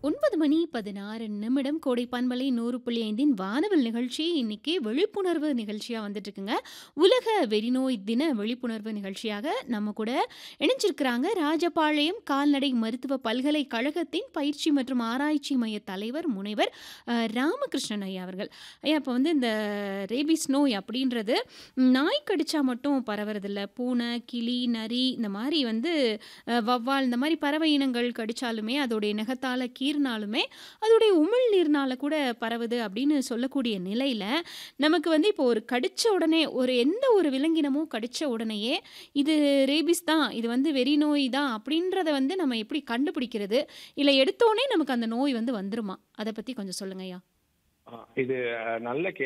9 மணி 16 நிமிடம் கோடை பண்பலை 100.5இன் வானவில் நிகழ்ச்சி இன்னைக்கு விழிப்புணர்வு நிகழ்ச்சியா வந்துட்டுருக்குங்க. உலக வெறிநோய் தின விழிப்புணர்வு நிகழ்ச்சியாக நம்ம கூட இணைஞ்சிருக்கிறாங்க ராஜபாளையம் கால்நடை மருத்துவ பல்கலைக்கழகத்தின் பயிற்சி மற்றும் ஆராய்ச்சி மைய தலைவர் முனைவர் அ ராமகிருஷ்ணன் ஐயா அவர்கள். ஐயா இப்ப வந்து இந்த ரேபீஸ் நோய் அப்படின்றது நாய் கடிச்சா மட்டும் பரவறதில்ல. பூனை, கிளி, நரி இந்த மாரி வந்து அ வௌவால் இந்த மாரி பறவை இனங்கள் கடிச்சாலுமே அதோடைய நகத்தால கீறினாலுமே அதோடைய உமிழ்நீர்னால கூட பரவுது அப்படின்னு சொல்லக்கூடிய நிலையில, நமக்கு வந்து இப்போ ஒரு கடிச்ச உடனே ஒரு எந்த ஒரு விலங்கினமும் கடிச்ச உடனேயே, இது ரேபீஸ் தான், இது வந்து வெறிநோய் தான் அப்படின்றத வந்து நம்ம எப்படி கண்டுபிடிக்கிறது? இல்ல எடுத்தோனே நமக்கு அந்த நோய் வந்து வந்துருமா? அத பத்தி கொஞ்சம் சொல்லுங்க ஐயா. ஆ இது நல்ல கே